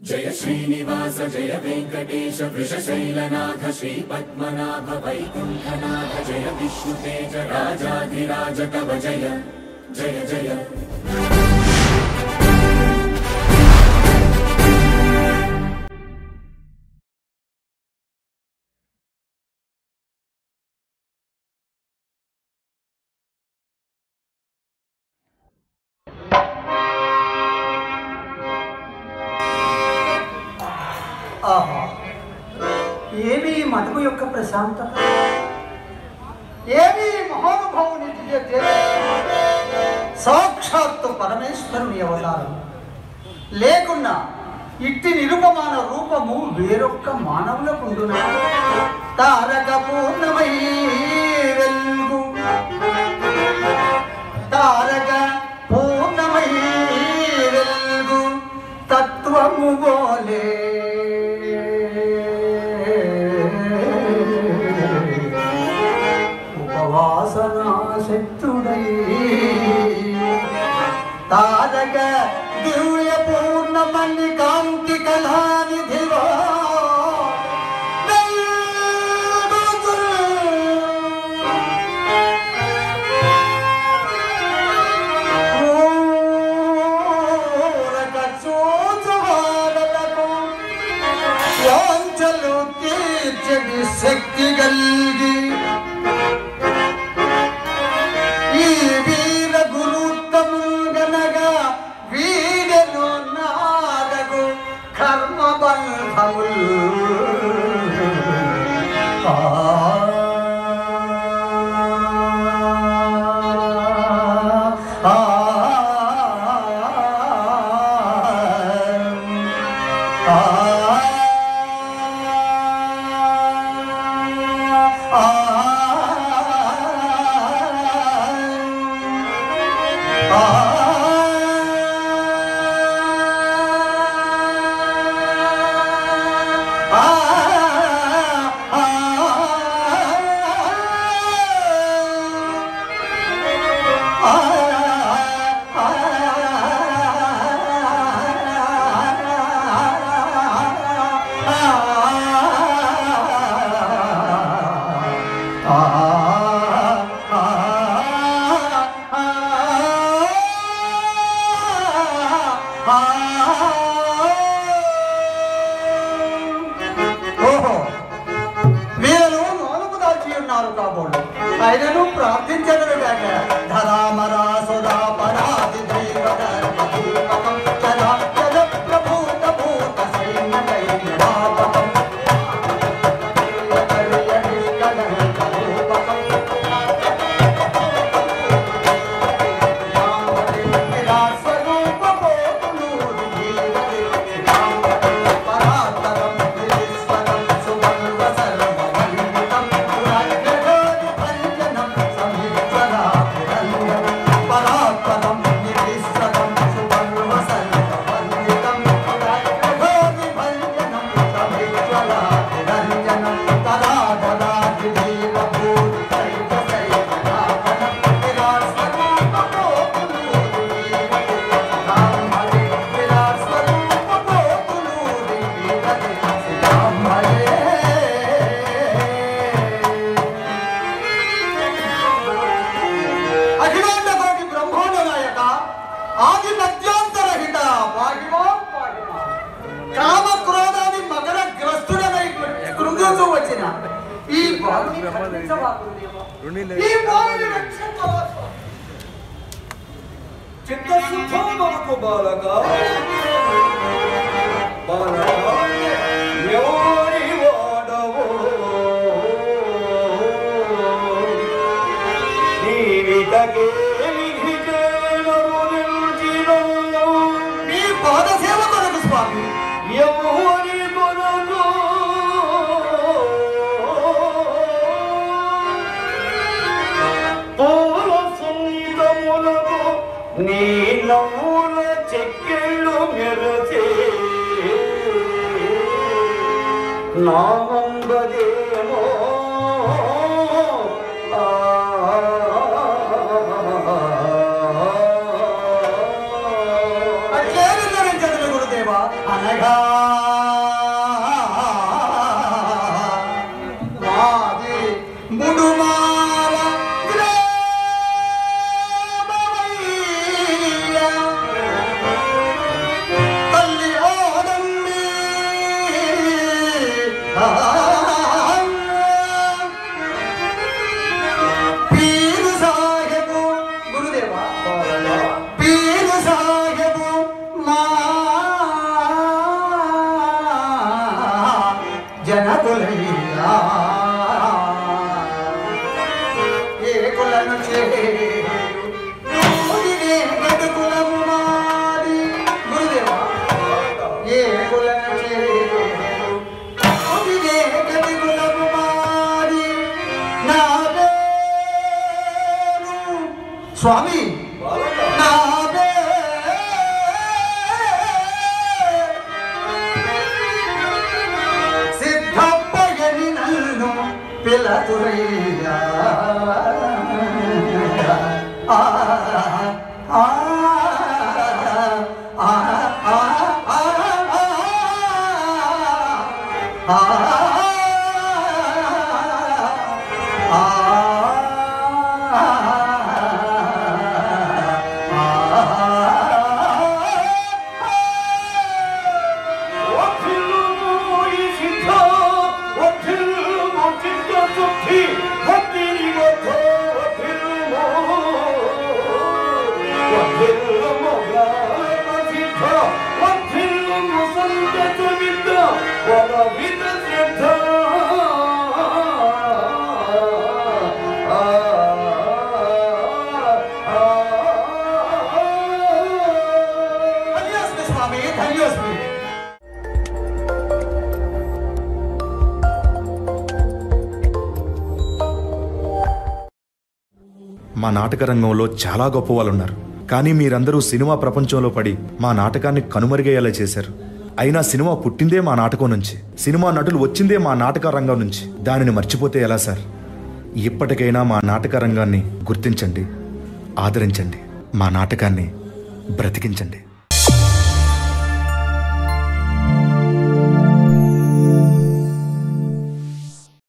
జయ శ్రీనివాస జయ వెంకటేశ వృషశైలనాథ శ్రీ పద్మనాభ వైకుంఠనాథ జయ విష్ణుతేజ రాజాధిరాజ కవ జయ జయ జయ ఆహా ఏమి ఈ మటుకు యొక్క ప్రశాంతత ఏమి ఈ మహానుభావుని దివ్య తేజస్సు? సాక్షాత్తు పరమేశ్వరుని అవతారం లేకున్నా ఇట్టి నిరుపమాన రూపము వేరొక్క మానవులకుండునా తారక పూర్ణమై వెల్గు తారక పూర్ణమై వెల్గు తత్వము బోలే ఉపవాసనా శక్తుడై తారక దివ్య పూర్ణమణి కాంతి కళానిధివా ఊరక చూచువారలకు వాంఛలు తీర్చని శక్తి కలిగి ఈ వీర గురుత్తముగనగా వీడను నాగగు కర్మ బంధములు ఆ ఆ ఓహో వీరు మౌనము దాల్చి ఉన్నారు కాబోలు ఆయనను ప్రార్థించదరు గాక ధరామరా సుధా పరాది దైవ ధర్మ దీపకం జల జల ప్రభూత భూత సైన్య దైన్య వాపకం కలియ నిష్కలంక రూపకం విరాట్ స్వరూప పోతులూరి జీవతి పరాతరం విశ్వరం సువర్ణ సర్వవందితం పురాగ్రహోది భంజనం సమిత్వరాభిరంగం పరాత్పరం నివిశ్వరం సువర్ణ సర్వవందితం పురాగ్రహోది భంజనం సమిత్వరాభిరంజనం తదాదదాది వీరభూతి సైత సైత రావణం విరాట్ స్వరూప పోతులూరి విరాట్ స్వరూప పోతులూరి శ్రీరామయే అఖిలాండ కోటి బ్రహ్మాండ నాయక ఆది మధ్యాంతరహిత పాహిమా పాహిమా కామ క్రోధాది మకర గ్రస్తుడనై కృంగుతూ వచ్చిన ఈ బాలుని రక్షించవాకుదేవా. ఈ బాలుని రక్షించవాకు. చిత్తశుద్ధోమకు బాలక బాలక ఎవరి వాడవో నీవిటకే విధిచేనము నిలిచినవు. మీ పాద సేవ కొరకు స్వామి ఎవరి కొరకు పూల సున్నితములకు నీ నవ్వుల చెక్కిళ్ళు మెరచే నా వంగదేమో ఆ అట్లే వివరించదు గురుదేవా అనగా మాది ముడుమాల గ్రామమయ్య. తల్లి ఓదమ్మి పీరు సాహెబు గురుదేవా పీరు సాహెబు మా జనకులయ్యా ఏ కులను చేరు నూరినే గడుకులము మాది గురుదేవా ఏ కులను చేరు నూరినే గడుకులము మాది నా పేరు స్వామి నా పేరు సిద్ధప్పయని నన్ను పిలతురయ్యా ఆ, ఆ, ఆ, ఆ, ఆ, ఆ, ధన్యోస్మి స్వామి ధన్యోస్మి మా నాటక రంగంలో చాలా గొప్ప వాళ్ళు ఉన్నారు కానీ మీరందరూ సినిమా ప్రపంచంలో పడి మా నాటకాన్ని కనుమరుగయ్యేలా చేశారు అయినా సినిమా పుట్టిందే మా నాటకం నుంచి సినిమా నటులు వచ్చిందే మా నాటక రంగం నుంచి దానిని మర్చిపోతే ఎలా సార్ ఇప్పటికైనా మా నాటక రంగాన్ని గుర్తించండి ఆదరించండి మా నాటకాన్ని బ్రతికించండి